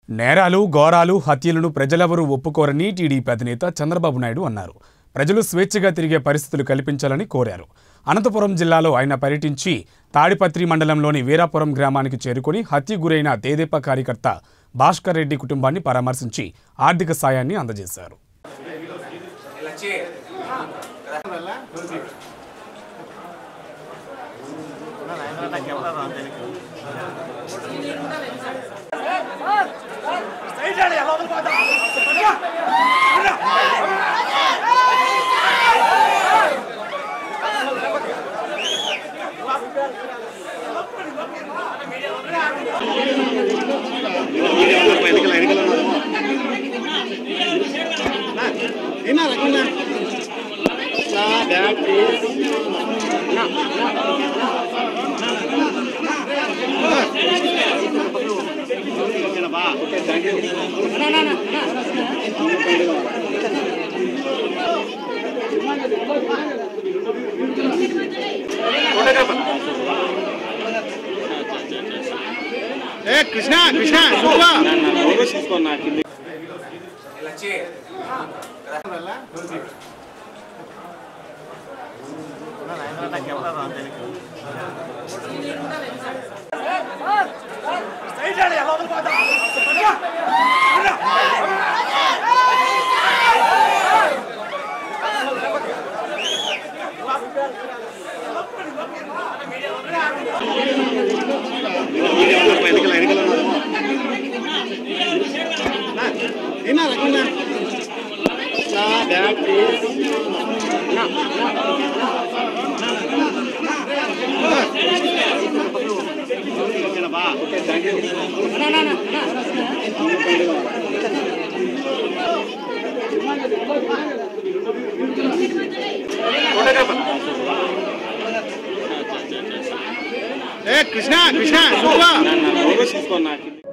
నేరాలు ఘోరాలు హత్యలను ప్రజలెవరూ ఒప్పుకోరని టీడీపీ అధినేత చంద్రబాబు నాయుడు అన్నారు ప్రజలు స్వేచ్ఛగా తిరిగే పరిస్థితులు కల్పించాలని కోరారు అనంతపురం జిల్లాలో ఆయన పర్యటించి తాడిపత్రి మండలంలోని వీరాపురం గ్రామానికి చేరుకుని హత్య గురైన తేదేపా కార్యకర్త భాస్కర్ రెడ్డి కుటుంబాన్ని పరామర్శించి ఆర్థిక సాయాన్ని అందజేశారు ఏ కృష్ణ కృష్ణ చూపా ఏనా రకన్నా ఏ కృష్ణ కృష్ణ చూపా